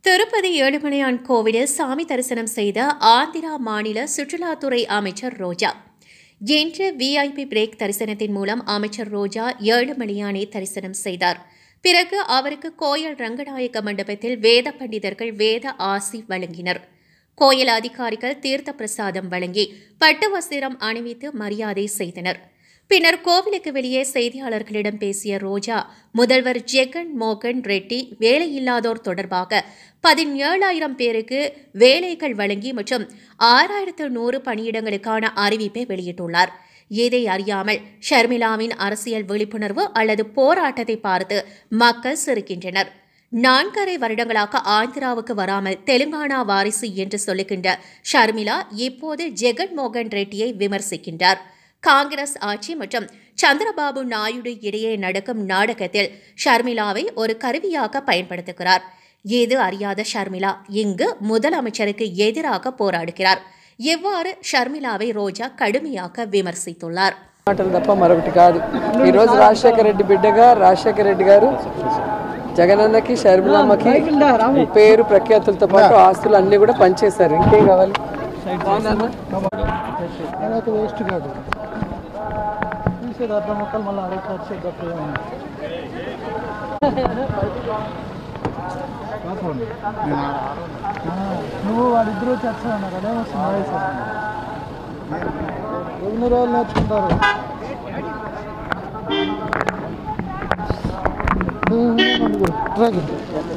திருப்பதி ஏழுமலையான் கோவிலில் சாமி தரிசனம் செய்த ஆந்திரா மாநில சுற்றுலாத்துறை அமைச்சர் ரோஜா இன்று விஐபி பிரேக் தரிசனத்தின் மூலம் அமைச்சர் ரோஜா ஏழுமலையானை தரிசனம் செய்தார் பிறகு அவருக்கு கோயில் ரங்கநாயக்க மண்டபத்தில் வேத பண்டிதர்கள் வேத ஆசி வழங்கினர் கோயில் அதிகாரிகள் தீர்த்த பிரசாதம் வழங்கி பட்டு வஸ்திரம் அணிவித்து மரியாதை செய்தனர் பின்னர் கோவிலுக்கு வெளியே செய்தியாளர்களிடம் பேசிய ரோஜா முதல்வர் ஜெகன் மோகன் ரெட்டி வேலையில்லாதோர் தொடர்பாக பதினேழாயிரம் பேருக்கு வேலைகள் வழங்கி மற்றும் ஆறாயிரத்து நூறு பணியிடங்களுக்கான அறிவிப்பை வெளியிட்டுள்ளார் இதை அறியாமல் ஷர்மிளாவின் அரசியல் விழிப்புணர்வு அல்லது போராட்டத்தை பார்த்து மக்கள் சிரிக்கின்றனர் நான்கரை வருடங்களாக ஆந்திராவுக்கு வராமல் தெலுங்கானா வாரிசு என்று சொல்லுகின்ற ஷர்மிளா இப்போது ஜெகன் மோகன் ரெட்டியை விமர்சிக்கின்றார் காங்கிரஸ் ஆட்சி மற்றும் சந்திரபாபு நாயுடு இடையே நடக்கும் நாடகத்தில் ஷர்மிளாவை ஒரு கருவியாக பயன்படுத்துகிறார் இது அறியாத ஷர்மிளா இங்கு முதலமைச்சருக்கு எதிராக போராடுகிறார் இவ்வாறு ஷர்மிளாவை ரோஜா కడుమియాక విమర్శితున్నారు మాటలు తప్ప మరొకటి కాదు ఈరోజు రాజశేఖర రెడ్డి బిడ్డగా రాజశేఖర రెడ్డి గారు జగనన్నకి షర్మిలమ్మకి పేరు ప్రఖ్యాతులతో పాటు ఆస్తులు అన్నీ కూడా పనిచేశారు ఇంకేం కావాలి అదొక వేస్ట్ కాదు తీసేది అర్ధ మొక్కలు మళ్ళీ అరవై ఖర్చు తప్ప నువ్వు వాడిద్దరూ చర్చ అన్నారు అదేమొస్తుంది వాయిస్ ఎన్ని రోజులు నేర్చుకుంటారు ట్రాక్